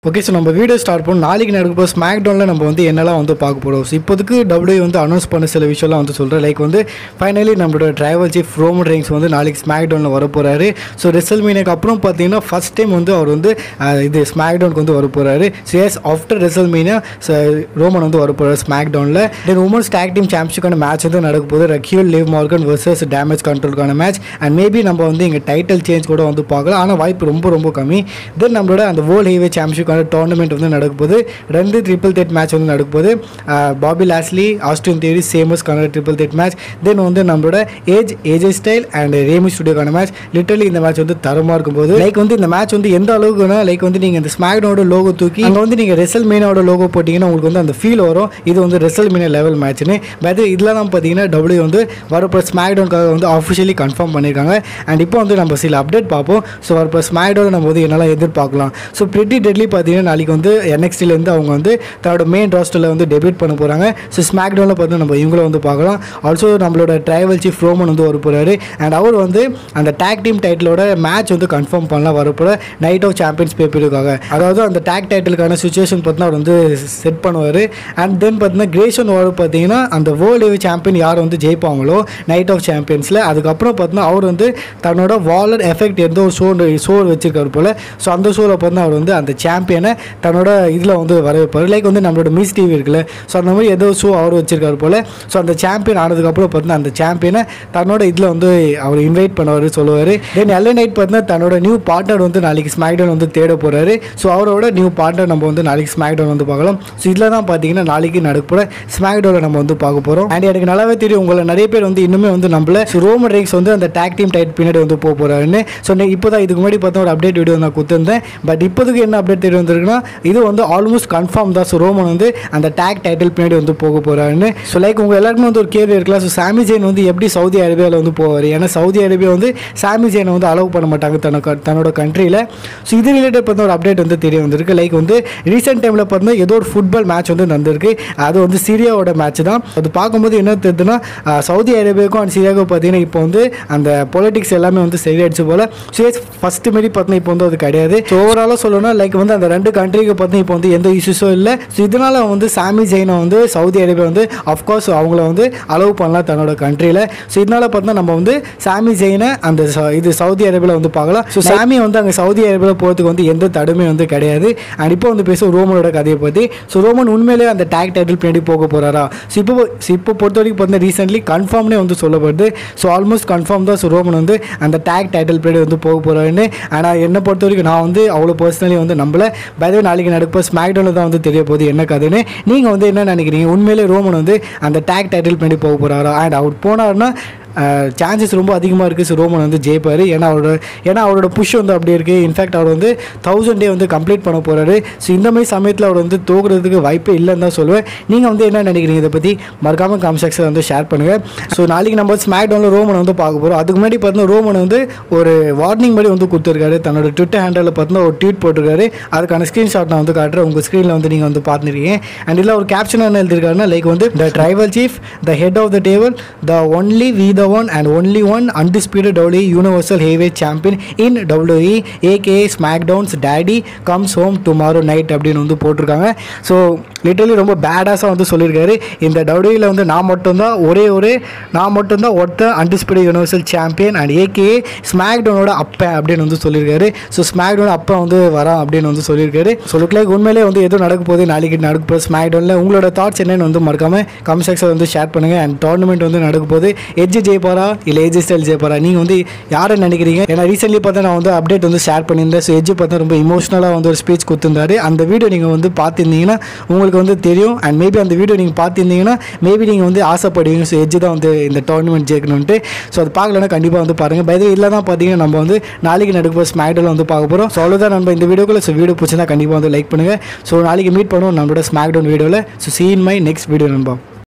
okay so நம்ம video start பண்ணோம் நாளைக்கு நடக்க போகிற ஸ்மாக் டவுனில் நம்ம வந்து என்னெல்லாம் வந்து பார்க்க போகிறோம் ஸோ இப்போதைக்கு டபிள்யூ வந்து அனௌன்ஸ் பண்ண சில விஷயம்லாம் வந்து சொல்கிறேன் லைக் வந்து ஃபைனலி நம்மளோட டிரைவர் சீஃப் ரோமன் ரெயின்ஸ் வந்து நாளைக்கு ஸ்மாக் டவுனில் வர போகிறாரு ஸோ ரெசல் மீனுக்கு அப்புறம் பார்த்தீங்கன்னா ஃபஸ்ட் டைம் வந்து அவர் வந்து அஹ், இது ஸ்மாக் டவுனுக்கு வந்து வர போகிறாரு so as after WrestleMania Roman வந்து வர போகிறார் ஸ்மாக் டவுனில் தென் உமன்ஸ் டேக் டீம் சாம்பியன்ஷிப்கான மேட்ச் வந்து நடக்க போகுது Raquel Liv Morgan versus damage கண்ட்ரோலுக்கான மேட்ச் அண்ட் மேபி நம்ம வந்து இங்கே டைட்டில் சேஞ்ச் கூட வந்து பார்க்கலாம் ஆனால் வாய்ப்பு ரொம்ப ரொம்ப கம்மி தென் நம்மளோட அந்த வேர்ல்ட் ஹெய்வே சாம்பியன்ஷிப்கான டோர்னமெண்ட் வந்து நடக்க போகுது ரெண்டு ட்ரிபிள் தேட் மேட்ச் வந்து நடக்க போகுது பாபி லாஸ்லி ஆஸ்டின் தேரி சேமஸ்க்கான ட்ரிபிள் தேட் மேட்ச் தென் வந்து நம்மளோட ஏஜ் ஏஜே ஸ்டைல் அண்ட் ரேமி ஸ்டுடியோக்கான மேட்ச் லிட்டரலி இந்த மேட்ச் வந்து தரமாக இருக்கும்போது லைக் வந்து இந்த மேட்ச் வந்து எந்த அளவுக்குனா லைக் வந்து நீங்கள் இந்த ஸ்மாக்டோட லோகோ தூக்கி அங்கே வந்து நீங்கள் ரெசல் மீனோட லோகோ போட்டிங்கன்னா உங்களுக்கு வந்து அந்த ஃபீல் வரும் இது வந்து ரெசல் மீன லெவல் மேட்ச்னு பட் இதெல்லாம் தான் பார்த்தீங்கன்னா டபிள்யூ வந்து வரப்போ ஸ்மாக்டவுனுக்காக வந்து அஃபிஷியலி கன்ஃபார்ம் பண்ணியிருக்காங்க அண்ட் இப்போ வந்து நம்ம சில அப்டேட் பார்ப்போம் ஸோ வரப்போ ஸ்மாக்டவுன் நம்ம வந்து என்னெல்லாம் எதிர்பார்க்கலாம் ஸோ பிரிட்டி டெட்லி பார்த்தீங்கன்னா நாளைக்கு வந்து என்எக்ஸ்டிலேருந்து அவங்க வந்து தன்னோட மெயின் ராஸ்டரில் வந்து டெபியூட் பண்ண போகிறாங்க ஸோ ஸ்மாக்டவுனில் பார்த்து நம்ம இவங்கள வந்து பார்க்கலாம் ஆல்சோ நம்மளோட ட்ரைவல் சீஃப் ரோமன் வந்து வர போகிறாரு அண்ட் அவர் வந்து அந்த டேக் டீம் டைட்டிலோட மேட்ச் வந்து கன்ஃபார்ம் பண்ணலாம் வரப்போகிற நைட் ஆஃப் சாம்பியன்ஸ் பேப்பருக்காக அதாவது அந்த டேக் டைட்டிலுக்கான சுச்சுவேஷன் பார்த்தீங்கன்னா அவர் வந்து செட் பண்ணுவார் அண்ட் தென் பார்த்தீங்கன்னா கிரேஷன் வார் பார்த்தீங்கன்னா அந்த வேர்ல்டு சாம்பியன் யார் வந்து ஜெயிப்பாங்களோ நைட் ஆஃப் சாம்பியன்ஸில் அதுக்கப்புறம் பார்த்தீங்கன்னா அவர் வந்து தன்னோட வாலர் எஃபெக்ட் எந்த ஒரு ஷோ ஷோ வச்சிருக்காரு போல் ஸோ அந்த ஷோவில் பார்த்தீங்கன்னா அவர் வந்து அந்த சாம்பியனை தன்னோட இதில் வந்து வர வைப்பார் லைக் வந்து நம்மளோட மிஸ் டிவி இருக்குல்ல ஸோ அந்த மாதிரி ஏதோ ஷோ அவர் வச்சிருக்காரு போல் ஸோ அந்த சாம்பியன் ஆனதுக்கப்புறம் பார்த்தீங்கன்னா அந்த சாம்பியனை தன்னோட இதில் வந்து அவர் இன்வைட் பண்ணுவார் சொல்லுவார் தென் எல்ஏ நைட் பார்த்தீங்கன்னா தன்னோட நியூ பார்ட்னர் வந்து நாளைக்கு ஸ்மாக்டவுன் வந்து தேட போகிறாரு ஸோ அவரோட நியூ பார்ட்னர் நம்ம வந்து நாளைக்கு ஸ்மாக்டவுன் வந்து பார்க்கலாம் ஸோ இதில் தான் பார்த்தீங்கன்னா நாளைக்கு நடக்கப்போகிற ஸ்மாக்டவுனில் நம்ம வந்து பார்க்க போகிறோம் அண்ட் எனக்கு நல்லாவே தெரியும் உங்களை நிறைய பேர் வந்து இன்னுமே வந்து நம்மள ஸோ ரோமன் ரேக்ஸ் வந்து அந்த டேக் டீம் டைட் பின்னாடி வந்து போக போகிறாருன்னு ஸோ இப்போ தான் இதுக்கு முன்னாடி பார்த்தா ஒரு அப்டேட் வீடியோ நான் கொடுத்துருந்தேன் பட் இப்போதைக்கு என்ன அப்டேட் தெரிய வந்திருக்குன்னா இது வந்து ஆல்மோஸ்ட் கன்ஃபார்ம் தான் ஸோ ரோமன் வந்து அந்த டேக் டைட்டில் பின்னாடி வந்து போக போகிறாருன்னு ஸோ லைக் உங்கள் எல்லாருக்குமே வந்து ஒரு கேள்வி இருக்கலாம் ஸோ சாமி ஜெயின் வந்து எப்படி சவுதி அரேபியாவில் வந்து போவார் ஏன்னா சவுதி அரேபியா வந்து சாமி ஜெயினை வந்து அலோவ் பண்ண மாட்டாங்க தன்னோட தன்னோட கண்ட்ரியில் ஸோ இது ரிலேட்டட் பார்த்தா ஒரு அப்டேட் வந்து தெரிய வந்திருக்கு லைக் வந்து ரீசெண்ட் டைமில் பார்த்தீங்கன்னா ஏதோ ஒரு ஃபுட்பால் மேட்ச் வந்து நடந்திருக்கு அது வந்து சிரியாவோட மேட்ச் தான் அது பார்க்கும்போது என்ன தெரியுதுன்னா அஹ், சவுதி அரேபியாவுக்கும் அண்ட் சிரியாவுக்கும் பார்த்தீங்கன்னா இப்போ வந்து அந்த பொலிட்டிக்ஸ் எல்லாமே வந்து சரியாயிடுச்சு போல் ஸோ ஃபஸ்ட்டு மாரி பார்த்தீங்கன்னா இப்போ வந்து அது கிடையாது ஸோ ஓவராலாக சொல்லணும்னா லைக் வந்து அந்த ரெண்டு கண்ட்ரிக்கு பார்த்தீங்கன்னா இப்போ வந்து எந்த இஷ்யூஸும் இல்லை ஸோ இதனால் வந்து சாமி ஜெயினை வந்து சவுதி அரேபியா வந்து அஃப்கோர்ஸ் அவங்கள வந்து அலோவ் பண்ணலாம் தன்னோட கண்ட்ரியில் ஸோ இதனால் பார்த்தீங்கன்னா நம்ம வந்து சாமி ஜெயினை அந்த ச- இது சவுதி அரேபியாவில் வந்து பார்க்கலாம் ஸோ சாமி வந்து அங்கே சவுதி அரேபியாவில் போகிறதுக்கு வந்து எந்த தடுமே வந்து கிடையாது அண்ட் இப்போ வந்து பேசும் ரோமனோட கதையை பற்றி ஸோ ரோமன் உண்மையிலேயே அந்த டேக் டைட்டில் பின்னாடி போக போகிறாரா ஸோ இப்போ ஸோ இப்போ பொறுத்த வரைக்கும் பார்த்தீங்கன்னா ரீசென்ட்லி கன்ஃபார்ம்னே வந்து சொல்லப்படுது ஸோ ஆல்மோஸ்ட் கன்ஃபார்ம் தான் ஸோ ரோமன் வந்து அந்த டேக் டைட்டில் பின்னாடி வந்து போக போகிறாருன்னு ஆனால் என்னை பொறுத்த வரைக்கும் நான் வந்து அவ்வளோ பர்சனலி வந்து நம்பல பதவி நாளைக்கு நடப்போ ஸ்மாக்டவுனில் தான் வந்து தெரிய போகுது என்ன கதைன்னு நீங்கள் வந்து என்ன நினைக்கிறீங்க உண்மையிலே ரோமன் வந்து அந்த டேக் டைட்டில் பின்னாடி போக போகிறாரா அண்ட் அவர் போனாருன்னா சான்சஸ் ரொம்ப அதிகமாக இருக்குது ஸோ ரோமன் வந்து ஜெயிப்பார் ஏன்னா அவரோட ஏன்னா அவரோட புஷ் வந்து அப்படி இருக்குது இன்ஃபேக்ட் அவர் வந்து தௌசண்ட் டே வந்து கம்ப்ளீட் பண்ண போகிறாரு ஸோ இந்த மாதிரி சமயத்தில் அவர் வந்து தோக்குறதுக்கு வாய்ப்பே இல்லைன்னு தான் சொல்லுவேன் நீங்கள் வந்து என்ன நினைக்கிறீங்க இதை பற்றி மறக்காமல் காமெண்ட் செக்ஷனில் வந்து ஷேர் பண்ணுங்கள் ஸோ நாளைக்கு நம்ம ஸ்மாக் டவுனில் ரோமன் வந்து பார்க்க போகிறோம் அதுக்கு முன்னாடி பார்த்தீங்கன்னா ரோமன் வந்து ஒரு வார்னிங் மாதிரி வந்து கொடுத்துருக்காரு தன்னோட ட்விட்டர் ஹேண்டலில் பார்த்தீங்கன்னா ஒரு ட்வீட் போட்டிருக்காரு அதுக்கான ஸ்க்ரீன்ஷாட் நான் வந்து காட்டுறேன் உங்கள் ஸ்க்ரீனில் வந்து நீங்கள் வந்து பார்த்துருக்கீங்க அண்ட் இதில் ஒரு கேப்ஷன் என்ன எழுதிருக்காருன்னா லைக் வந்து the tribal chief the head of the table the only we the one and only one undisputed WWE universal heavyweight champion in WWE AKA SmackDown's daddy comes home tomorrow night அப்படின்னு வந்து போட்டிருக்காங்க so literally ரொம்ப பேடாஸாக வந்து சொல்லியிருக்காரு இந்த டபிள்யூவில் வந்து நான் மட்டும்தான் ஒரே ஒரு நான் மட்டும்தான் ஒருத்த undisputed universal champion and AKA ஸ்மாக் டவுனோட அப்பன் அப்படின்னு வந்து சொல்லியிருக்காரு ஸோ ஸ்மாக் டவுன் அப்பா வந்து வரான் அப்படின்னு வந்து சொல்லியிருக்காரு ஸோ லுக் லைக் உண்மையிலே வந்து எதுவும் நடக்க போகுது நாளைக்கு நடக்க போகுது ஸ்மாக் டவுனில் உங்களோட தாட்ஸ் என்னன்னு வந்து மறக்காம கமெண்ட் செக்ஷன் வந்து ஷேர் பண்ணுங்கள் அண்ட் டோர்னமெண்ட் வந்து நடக்க போகுது எஜ்ஜு ஜெயிப்பாரா இல்லை ஏஜ் ஸ்டைல் ஜெயிப்பாரா நீங்கள் வந்து யாரை நினைக்கிறீங்க ஏன்னா ரீசென்ட்லி பார்த்தா நான் வந்து அப்டேட் வந்து ஷேர் பண்ணியிருந்தேன் ஸோ எஜ்ஜு பார்த்தா ரொம்ப இமோஷனலாக வந்து ஒரு ஸ்பீச் கொடுத்துருந்தாரு அந்த வீடியோ நீங்கள் வந்து பார்த்துருந்தீங்கன்னா உங்களுக்கு வந்து தெரியும் அண்ட் மேபி அந்த வீடியோ நீங்கள் பார்த்துருந்தீங்கன்னா மேபி நீங்கள் வந்து ஆசைப்படுவீங்க ஸோ எஜ்ஜு தான் வந்து இந்த டோர்னமெண்ட் ஜெயிக்கணும்ட்டு ஸோ அது பார்க்கலன்னா கண்டிப்பாக வந்து பாருங்கள் பை இல்லை தான் பார்த்தீங்கன்னா நம்ம வந்து நாளைக்கு நடக்க போகிற ஸ்மாக்டோவில் வந்து பார்க்க போகிறோம் ஸோ அவ்வளோதான் நம்ம இந்த வீடியோக்குள்ள ஸோ வீடியோ பிடிச்சிருந்தா கண்டிப்பாக வந்து லைக் பண்ணுங்கள் ஸோ நாளைக்கு மீட் பண்ணுவோம் நம்மளோட ஸ்மாக்டவுன் வீடியோவில் so see in my next video நண்பா